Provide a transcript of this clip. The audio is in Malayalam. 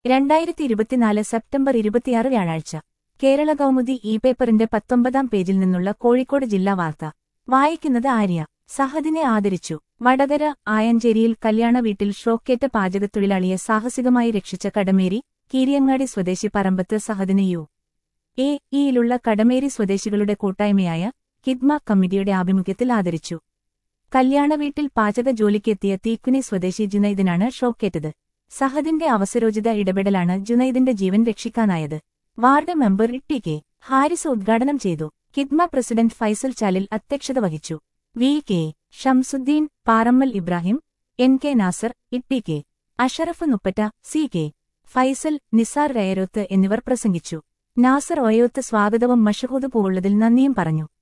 രണ്ടായിരത്തി ഇരുപത്തിനാല് സെപ്റ്റംബർ ഇരുപത്തിയാറ് വ്യാഴാഴ്ച കേരള കൗമുദി ഇ പേപ്പറിന്റെ പത്തൊമ്പതാം പേജിൽ നിന്നുള്ള കോഴിക്കോട് ജില്ലാ വാർത്ത വായിക്കുന്നത് ആര്യ സഹദിനെ ആദരിച്ചു വടകര ആയഞ്ചേരിയിൽ കല്യാണ വീട്ടിൽ ഷോക്കേറ്റ പാചകത്തൊഴിലാളിയെ സാഹസികമായി രക്ഷിച്ച കടമേരി കീരിയങ്ങാടി സ്വദേശി പറമ്പത്ത് സഹദിനെ യു എ ഇയിലുള്ള കടമേരി സ്വദേശികളുടെ കൂട്ടായ്മയായ കിദ്മ കമ്മിറ്റിയുടെ ആഭിമുഖ്യത്തിൽ ആദരിച്ചു കല്യാണ വീട്ടിൽ പാചക ജോലിക്കെത്തിയ തീക്കുനി സ്വദേശി ജുനൈദിനാണ് ഷോക്കേറ്റത് സഹദിന്റെ അവസരോചിത ഇടപെടലാണ് ജുനൈദിന്റെ ജീവൻ രക്ഷിക്കാനായത് ward member T K Haris ഉദ്ഘാടനം ചെയ്തു കിദ്മ പ്രസിഡന്റ് ഫൈസൽ ചാലിൽ അധ്യക്ഷത വഹിച്ചു V K Shamsuddin Parammal Ibrahim N K Nasar ഇട്ടി കെ അഷറഫ് നുപ്പറ്റ സി കെ ഫൈസൽ നിസാർ റയരോത്ത് എന്നിവർ പ്രസംഗിച്ചു നാസർ ഒയോത്ത് സ്വാഗതവും മഷഹൂദ് പൂവുള്ളതിൽ നന്ദിയും പറഞ്ഞു